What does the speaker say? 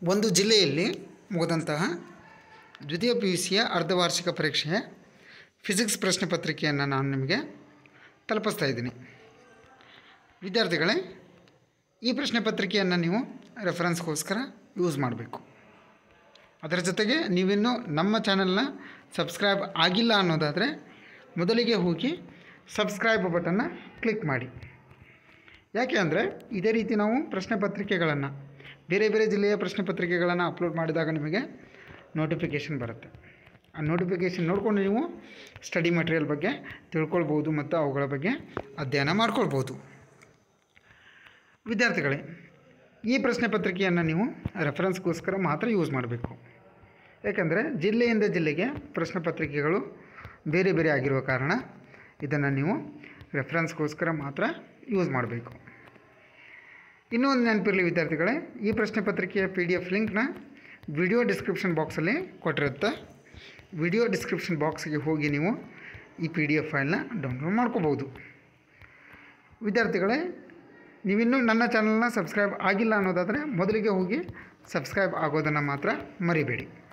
ಒಂದು ಜಿಲ್ಲೆಯಲ್ಲಿ ಮುಗಿದಂತಹ ದ್ವಿತೀಯ ಪಿ ಯು ಸಿಯ ಅರ್ಧವಾರ್ಷಿಕ ಪರೀಕ್ಷೆಯ ಫಿಸಿಕ್ಸ್ ಪ್ರಶ್ನೆ ಪತ್ರಿಕೆಯನ್ನು ನಾನು ನಿಮಗೆ ತಲುಪಿಸ್ತಾ ಇದ್ದೀನಿ ವಿದ್ಯಾರ್ಥಿಗಳೇ ಈ ಪ್ರಶ್ನೆ ಪತ್ರಿಕೆಯನ್ನು ನೀವು ರೆಫರೆನ್ಸ್ಗೋಸ್ಕರ ಯೂಸ್ ಮಾಡಬೇಕು ಅದರ ಜೊತೆಗೆ ನೀವಿನ್ನೂ ನಮ್ಮ ಚಾನಲ್ನ ಸಬ್ಸ್ಕ್ರೈಬ್ ಆಗಿಲ್ಲ ಅನ್ನೋದಾದರೆ ಮೊದಲಿಗೆ ಹೋಗಿ ಸಬ್ಸ್ಕ್ರೈಬ್ ಬಟನ್ನ ಕ್ಲಿಕ್ ಮಾಡಿ ಯಾಕೆ ಅಂದರೆ ಇದೇ ರೀತಿ ನಾವು ಪ್ರಶ್ನೆ ಪತ್ರಿಕೆಗಳನ್ನು ಬೇರೆ ಬೇರೆ ಜಿಲ್ಲೆಯ ಪ್ರಶ್ನೆ ಪತ್ರಿಕೆಗಳನ್ನು ಅಪ್ಲೋಡ್ ಮಾಡಿದಾಗ ನಿಮಗೆ ನೋಟಿಫಿಕೇಷನ್ ಬರುತ್ತೆ ಆ ನೋಟಿಫಿಕೇಷನ್ ನೋಡಿಕೊಂಡು ನೀವು ಸ್ಟಡಿ ಮಟೀರಿಯಲ್ ಬಗ್ಗೆ ತಿಳ್ಕೊಳ್ಬೋದು ಮತ್ತು ಅವುಗಳ ಬಗ್ಗೆ ಅಧ್ಯಯನ ಮಾಡ್ಕೊಳ್ಬೋದು ವಿದ್ಯಾರ್ಥಿಗಳೇ ಈ ಪ್ರಶ್ನೆ ಪತ್ರಿಕೆಯನ್ನು ನೀವು ರೆಫರೆನ್ಸ್ಗೋಸ್ಕರ ಮಾತ್ರ ಯೂಸ್ ಮಾಡಬೇಕು ಯಾಕಂದರೆ ಜಿಲ್ಲೆಯಿಂದ ಜಿಲ್ಲೆಗೆ ಪ್ರಶ್ನೆ ಪತ್ರಿಕೆಗಳು ಬೇರೆ ಬೇರೆ ಆಗಿರುವ ಕಾರಣ ಇದನ್ನು ನೀವು ರೆಫರೆನ್ಸ್ಗೋಸ್ಕರ ಮಾತ್ರ ಯೂಸ್ ಮಾಡಬೇಕು ಇನ್ನೂ ಒಂದು ನೆನಪಿರಲಿ ವಿದ್ಯಾರ್ಥಿಗಳೇ ಈ ಪ್ರಶ್ನೆ ಪತ್ರಿಕೆಯ ಪಿ ಡಿ ಎಫ್ ಲಿಂಕ್ನ ವಿಡಿಯೋ ಡಿಸ್ಕ್ರಿಪ್ಷನ್ ಬಾಕ್ಸಲ್ಲಿ ಕೊಟ್ಟಿರುತ್ತೆ ವಿಡಿಯೋ ಡಿಸ್ಕ್ರಿಪ್ಷನ್ ಬಾಕ್ಸ್ಗೆ ಹೋಗಿ ನೀವು ಈ ಪಿ ಡಿ ಎಫ್ ಫೈಲ್ನ ಡೌನ್ಲೋಡ್ ಮಾಡ್ಕೋಬೋದು ವಿದ್ಯಾರ್ಥಿಗಳೇ ನೀವಿನ್ನೂ ನನ್ನ ಚಾನಲ್ನ ಸಬ್ಸ್ಕ್ರೈಬ್ ಆಗಿಲ್ಲ ಅನ್ನೋದಾದರೆ ಮೊದಲಿಗೆ ಹೋಗಿ ಸಬ್ಸ್ಕ್ರೈಬ್ ಆಗೋದನ್ನು ಮಾತ್ರ ಮರಿಬೇಡಿ